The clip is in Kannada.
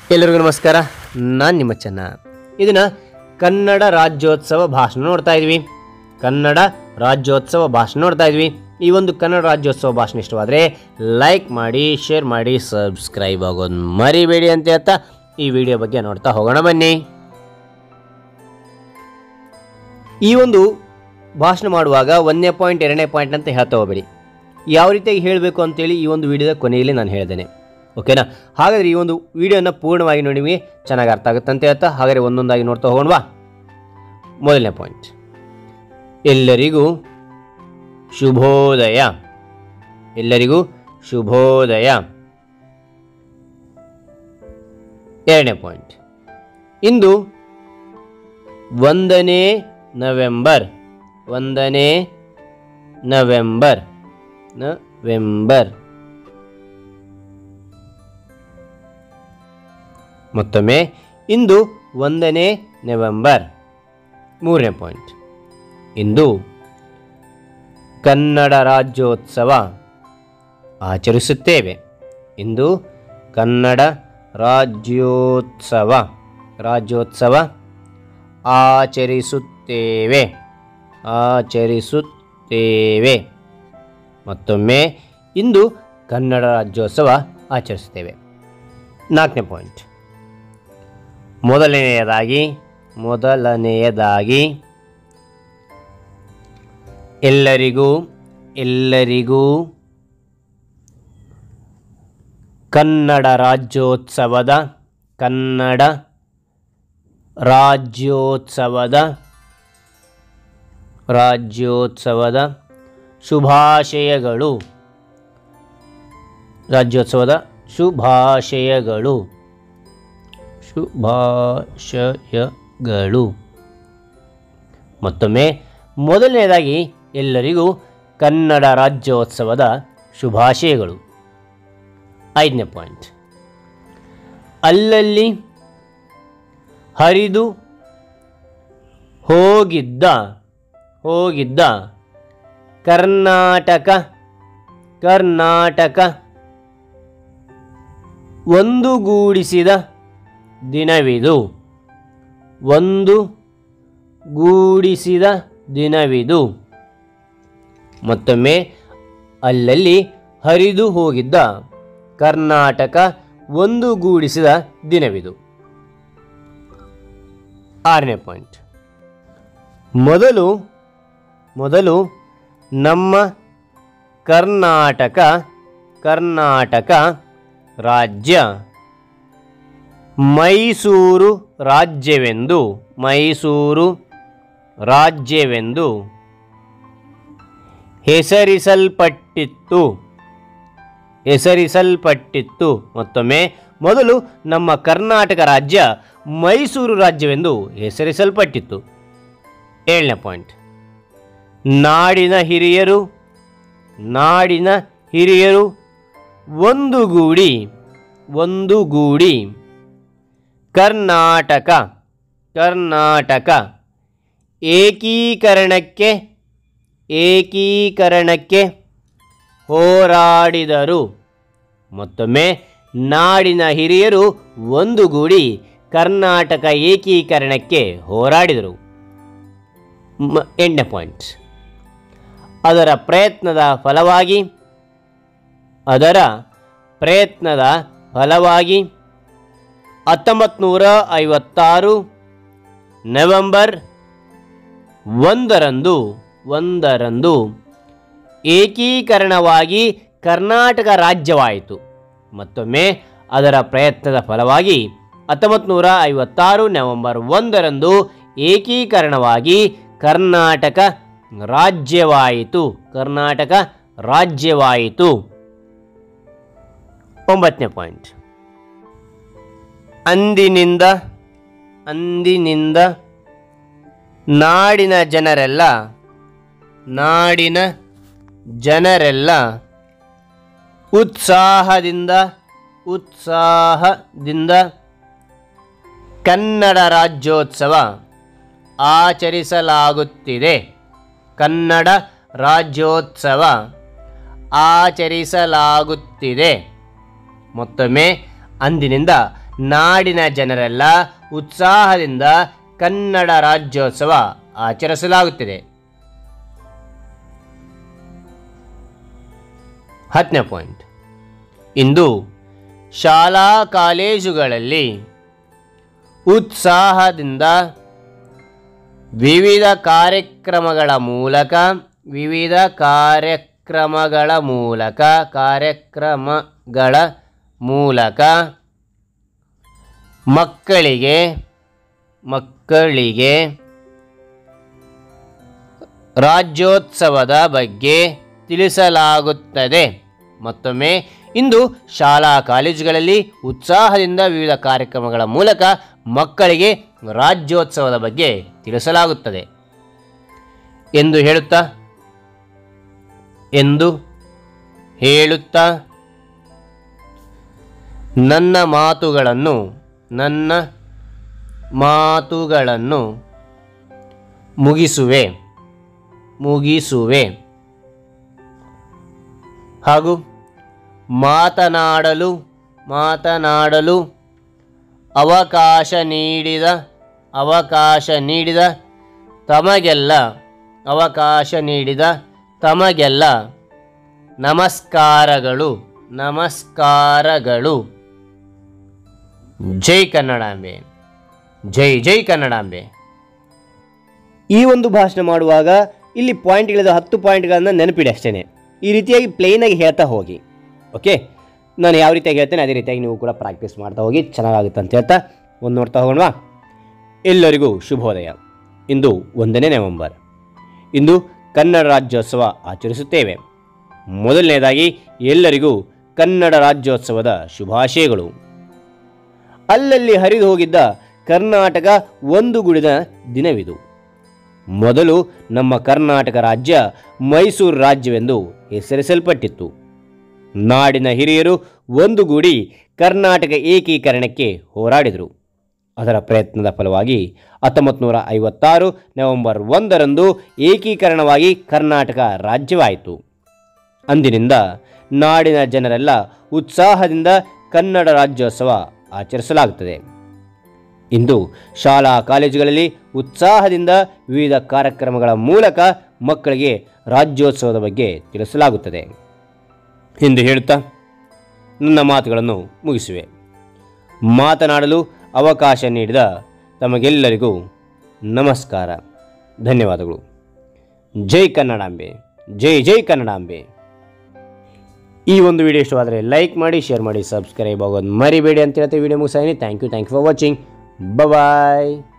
ಎಲ್ಲರಿಗೂ ನಮಸ್ಕಾರ ನಾನು ನಿಮ್ಮ ಚೆನ್ನ ಇದನ್ನ ಕನ್ನಡ ರಾಜ್ಯೋತ್ಸವ ಭಾಷಣ ನೋಡ್ತಾ ಇದ್ವಿ ಕನ್ನಡ ರಾಜ್ಯೋತ್ಸವ ಭಾಷಣ ನೋಡ್ತಾ ಇದ್ವಿ ಈ ಒಂದು ಕನ್ನಡ ರಾಜ್ಯೋತ್ಸವ ಭಾಷಣ ಇಷ್ಟವಾದರೆ ಲೈಕ್ ಮಾಡಿ ಶೇರ್ ಮಾಡಿ ಸಬ್ಸ್ಕ್ರೈಬ್ ಆಗೋದು ಮರಿಬೇಡಿ ಅಂತ ಹೇಳ್ತಾ ಈ ವಿಡಿಯೋ ಬಗ್ಗೆ ನೋಡ್ತಾ ಹೋಗೋಣ ಬನ್ನಿ ಈ ಒಂದು ಭಾಷಣ ಮಾಡುವಾಗ ಒಂದನೇ ಪಾಯಿಂಟ್ ಎರಡನೇ ಪಾಯಿಂಟ್ ಅಂತ ಹೇಳ್ತಾ ಹೋಗಬೇಡಿ ಯಾವ ರೀತಿಯಾಗಿ ಹೇಳಬೇಕು ಅಂತೇಳಿ ಈ ಒಂದು ವಿಡಿಯೋದ ಕೊನೆಯಲ್ಲಿ ನಾನು ಹೇಳ್ತೇನೆ ಓಕೆನಾ ಹಾಗಾದರೆ ಈ ಒಂದು ವಿಡಿಯೋನ ಪೂರ್ಣವಾಗಿ ನೋಡಿ ನಿಮಗೆ ಚೆನ್ನಾಗಿ ಅರ್ಥ ಆಗುತ್ತೆ ಅಂತ ಹೇಳ್ತಾ ಹಾಗಾದರೆ ಒಂದೊಂದಾಗಿ ನೋಡ್ತಾ ಹೋಗೋಣವಾ ಮೊದಲನೇ ಪಾಯಿಂಟ್ ಎಲ್ಲರಿಗೂ ಶುಭೋದಯ ಎಲ್ಲರಿಗೂ ಶುಭೋದಯ ಎರಡನೇ ಪಾಯಿಂಟ್ ಇಂದು ಒಂದನೇ ನವೆಂಬರ್ ಒಂದನೇ ನವೆಂಬರ್ ನವೆಂಬರ್ ಮತ್ತೊಮ್ಮೆ ಇಂದು ಒಂದನೇ ನವೆಂಬರ್ ಮೂರನೇ ಪಾಯಿಂಟ್ ಇಂದು ಕನ್ನಡ ರಾಜ್ಯೋತ್ಸವ ಆಚರಿಸುತ್ತೇವೆ ಇಂದು ಕನ್ನಡ ರಾಜ್ಯೋತ್ಸವ ರಾಜ್ಯೋತ್ಸವ ಆಚರಿಸುತ್ತೇವೆ ಆಚರಿಸುತ್ತೇವೆ ಮತ್ತೊಮ್ಮೆ ಇಂದು ಕನ್ನಡ ರಾಜ್ಯೋತ್ಸವ ಆಚರಿಸುತ್ತೇವೆ ನಾಲ್ಕನೇ ಪಾಯಿಂಟ್ ಮೊದಲನೆಯದಾಗಿ ಮೊದಲನೆಯದಾಗಿ ಎಲ್ಲರಿಗೂ ಎಲ್ಲರಿಗೂ ಕನ್ನಡ ರಾಜ್ಯೋತ್ಸವದ ಕನ್ನಡ ರಾಜ್ಯೋತ್ಸವದ ರಾಜ್ಯೋತ್ಸವದ ಶುಭಾಶಯಗಳು ರಾಜ್ಯೋತ್ಸವದ ಶುಭಾಶಯಗಳು ಶುಭಾಶಯಗಳು ಮತ್ತೊಮ್ಮೆ ಮೊದಲನೇದಾಗಿ ಎಲ್ಲರಿಗೂ ಕನ್ನಡ ರಾಜ್ಯೋತ್ಸವದ ಶುಭಾಶಯಗಳು ಐದನೇ ಪಾಯಿಂಟ್ ಅಲ್ಲಲ್ಲಿ ಹರಿದು ಹೋಗಿದ್ದ ಹೋಗಿದ್ದ ಕರ್ನಾಟಕ ಕರ್ನಾಟಕ ಒಂದುಗೂಡಿಸಿದ ದಿನವಿದು ಒಂದು ಗೂಡಿಸಿದ ದಿನವಿದು ಮತ್ತೊಮ್ಮೆ ಅಲ್ಲಲ್ಲಿ ಹರಿದು ಹೋಗಿದ್ದ ಕರ್ನಾಟಕ ಒಂದುಗೂಡಿಸಿದ ದಿನವಿದು ಆರನೇ ಪಾಯಿಂಟ್ ಮೊದಲು ಮೊದಲು ನಮ್ಮ ಕರ್ನಾಟಕ ಕರ್ನಾಟಕ ರಾಜ್ಯ ಮೈಸೂರು ರಾಜ್ಯವೆಂದು ಮೈಸೂರು ರಾಜ್ಯವೆಂದು ಹೆಸರಿಸಲ್ಪಟ್ಟಿತ್ತು ಹೆಸರಿಸಲ್ಪಟ್ಟಿತ್ತು ಮತ್ತೊಮ್ಮೆ ಮೊದಲು ನಮ್ಮ ಕರ್ನಾಟಕ ರಾಜ್ಯ ಮೈಸೂರು ರಾಜ್ಯವೆಂದು ಹೆಸರಿಸಲ್ಪಟ್ಟಿತ್ತು ಏಳನೇ ಪಾಯಿಂಟ್ ನಾಡಿನ ಹಿರಿಯರು ನಾಡಿನ ಹಿರಿಯರು ಒಂದುಗೂಡಿ ಒಂದುಗೂಡಿ ಕರ್ನಾಟಕ ಕರ್ನಾಟಕ ಏಕೀಕರಣಕ್ಕೆ ಏಕೀಕರಣಕ್ಕೆ ಹೋರಾಡಿದರು ಮತ್ತೊಮ್ಮೆ ನಾಡಿನ ಹಿರಿಯರು ಒಂದುಗೂಡಿ ಕರ್ನಾಟಕ ಏಕೀಕರಣಕ್ಕೆ ಹೋರಾಡಿದರು ಮ ಎಂಟನೇ ಪಾಯಿಂಟ್ ಅದರ ಪ್ರಯತ್ನದ ಫಲವಾಗಿ ಅದರ ಪ್ರಯತ್ನದ ಫಲವಾಗಿ ಹತ್ತೊಂಬತ್ತು ನೂರ ಐವತ್ತಾರು ನವೆಂಬರ್ ಒಂದರಂದು ಒಂದರಂದು ಏಕೀಕರಣವಾಗಿ ಕರ್ನಾಟಕ ರಾಜ್ಯವಾಯಿತು ಮತ್ತೊಮ್ಮೆ ಅದರ ಪ್ರಯತ್ನದ ಫಲವಾಗಿ ಹತ್ತೊಂಬತ್ತು ನೂರ ಐವತ್ತಾರು ನವೆಂಬರ್ ಒಂದರಂದು ಏಕೀಕರಣವಾಗಿ ಕರ್ನಾಟಕ ರಾಜ್ಯವಾಯಿತು ಕರ್ನಾಟಕ ರಾಜ್ಯವಾಯಿತು ಒಂಬತ್ತನೇ ಪಾಯಿಂಟ್ ಅಂದಿನಿಂದ ಅಂದಿನಿಂದ ನಾಡಿನ ಜನರೆಲ್ಲ ನಾಡಿನ ಜನರೆಲ್ಲ ಉತ್ಸಾಹದಿಂದ ಉತ್ಸಾಹದಿಂದ ಕನ್ನಡ ರಾಜ್ಯೋತ್ಸವ ಆಚರಿಸಲಾಗುತ್ತಿದೆ ಕನ್ನಡ ರಾಜ್ಯೋತ್ಸವ ಆಚರಿಸಲಾಗುತ್ತಿದೆ ಮತ್ತೊಮ್ಮೆ ಅಂದಿನಿಂದ ನಾಡಿನ ಜನರೆಲ್ಲ ಉತ್ಸಾಹದಿಂದ ಕನ್ನಡ ರಾಜ್ಯೋತ್ಸವ ಆಚರಿಸಲಾಗುತ್ತಿದೆ ಹತ್ತನೇ ಪಾಯಿಂಟ್ ಇಂದು ಶಾಲಾ ಕಾಲೇಜುಗಳಲ್ಲಿ ಉತ್ಸಾಹದಿಂದ ವಿವಿಧ ಕಾರ್ಯಕ್ರಮಗಳ ಮೂಲಕ ವಿವಿಧ ಕಾರ್ಯಕ್ರಮಗಳ ಮೂಲಕ ಕಾರ್ಯಕ್ರಮಗಳ ಮೂಲಕ ಮಕ್ಕಳಿಗೆ ಮಕ್ಕಳಿಗೆ ರಾಜ್ಯೋತ್ಸವದ ಬಗ್ಗೆ ತಿಳಿಸಲಾಗುತ್ತದೆ ಮತ್ತೊಮ್ಮೆ ಇಂದು ಶಾಲಾ ಕಾಲೇಜುಗಳಲ್ಲಿ ಉತ್ಸಾಹದಿಂದ ವಿವಿಧ ಕಾರ್ಯಕ್ರಮಗಳ ಮೂಲಕ ಮಕ್ಕಳಿಗೆ ರಾಜ್ಯೋತ್ಸವದ ಬಗ್ಗೆ ತಿಳಿಸಲಾಗುತ್ತದೆ ಎಂದು ಹೇಳುತ್ತಾ ಎಂದು ಹೇಳುತ್ತಾ ನನ್ನ ಮಾತುಗಳನ್ನು ನನ್ನ ಮಾತುಗಳನ್ನು ಮುಗಿಸುವೆ ಮುಗಿಸುವೆ ಹಾಗೂ ಮಾತನಾಡಲು ಮಾತನಾಡಲು ಅವಕಾಶ ನೀಡಿದ ಅವಕಾಶ ನೀಡಿದ ತಮಗೆಲ್ಲ ಅವಕಾಶ ನೀಡಿದ ತಮಗೆಲ್ಲ ನಮಸ್ಕಾರಗಳು ನಮಸ್ಕಾರಗಳು ಜೈ ಕನ್ನಡಾಂಬೆ ಜೈ ಜೈ ಕನ್ನಡಾಂಬೆ ಈ ಒಂದು ಭಾಷಣ ಮಾಡುವಾಗ ಇಲ್ಲಿ ಪಾಯಿಂಟ್ಗಳಿದ ಹತ್ತು ಪಾಯಿಂಟ್ಗಳನ್ನು ನೆನಪಿಡಿ ಅಷ್ಟೇ ಈ ರೀತಿಯಾಗಿ ಪ್ಲೇನಾಗಿ ಹೇಳ್ತಾ ಹೋಗಿ ಓಕೆ ನಾನು ಯಾವ ರೀತಿಯಾಗಿ ಹೇಳ್ತೇನೆ ಅದೇ ರೀತಿಯಾಗಿ ನೀವು ಕೂಡ ಪ್ರಾಕ್ಟೀಸ್ ಮಾಡ್ತಾ ಹೋಗಿ ಚೆನ್ನಾಗುತ್ತೆ ಅಂತ ಹೇಳ್ತಾ ಒಂದು ನೋಡ್ತಾ ಹೋಗೋಣವಾ ಎಲ್ಲರಿಗೂ ಶುಭೋದಯ ಇಂದು ಒಂದನೇ ನವೆಂಬರ್ ಇಂದು ಕನ್ನಡ ರಾಜ್ಯೋತ್ಸವ ಆಚರಿಸುತ್ತೇವೆ ಮೊದಲನೇದಾಗಿ ಎಲ್ಲರಿಗೂ ಕನ್ನಡ ರಾಜ್ಯೋತ್ಸವದ ಶುಭಾಶಯಗಳು ಅಲ್ಲಲ್ಲಿ ಹರಿದು ಹೋಗಿದ್ದ ಕರ್ನಾಟಕ ಒಂದು ಗುಡಿದ ದಿನವಿದು ಮೊದಲು ನಮ್ಮ ಕರ್ನಾಟಕ ರಾಜ್ಯ ಮೈಸೂರು ರಾಜ್ಯವೆಂದು ಹೆಸರಿಸಲ್ಪಟ್ಟಿತ್ತು ನಾಡಿನ ಹಿರಿಯರು ಒಂದುಗೂಡಿ ಕರ್ನಾಟಕ ಏಕೀಕರಣಕ್ಕೆ ಹೋರಾಡಿದರು ಅದರ ಪ್ರಯತ್ನದ ಫಲವಾಗಿ ಹತ್ತೊಂಬತ್ತು ನೂರ ಐವತ್ತಾರು ನವೆಂಬರ್ ಒಂದರಂದು ಏಕೀಕರಣವಾಗಿ ಕರ್ನಾಟಕ ರಾಜ್ಯವಾಯಿತು ಅಂದಿನಿಂದ ನಾಡಿನ ಜನರೆಲ್ಲ ಉತ್ಸಾಹದಿಂದ ಕನ್ನಡ ರಾಜ್ಯೋತ್ಸವ ಆಚರಿಸಲಾಗುತ್ತದೆ ಇಂದು ಶಾಲಾ ಕಾಲೇಜುಗಳಲ್ಲಿ ಉತ್ಸಾಹದಿಂದ ವಿವಿಧ ಕಾರ್ಯಕ್ರಮಗಳ ಮೂಲಕ ಮಕ್ಕಳಿಗೆ ರಾಜ್ಯೋತ್ಸವದ ಬಗ್ಗೆ ತಿಳಿಸಲಾಗುತ್ತದೆ ಎಂದು ಹೇಳುತ್ತಾ ನನ್ನ ಮಾತುಗಳನ್ನು ಮುಗಿಸುವೆ ಮಾತನಾಡಲು ಅವಕಾಶ ನೀಡಿದ ತಮಗೆಲ್ಲರಿಗೂ ನಮಸ್ಕಾರ ಧನ್ಯವಾದಗಳು ಜೈ ಕನ್ನಡಾಂಬೆ ಜೈ ಜೈ ಕನ್ನಡಾಂಬೆ ಈ ಒಂದು ವಿಡಿಯೋ ಇಷ್ಟವಾದರೆ ಲೈಕ್ ಮಾಡಿ ಶೇರ್ ಮಾಡಿ ಸಬ್ಸ್ಕ್ರೈಬ್ ಆಗೋದು ಮರಿಬೇಡಿ ಅಂತ ಹೇಳ್ತೀವಿ ವಿಡಿಯೋ ಮುಗಿಸಾಯಿನಿ thank you thank you for watching bye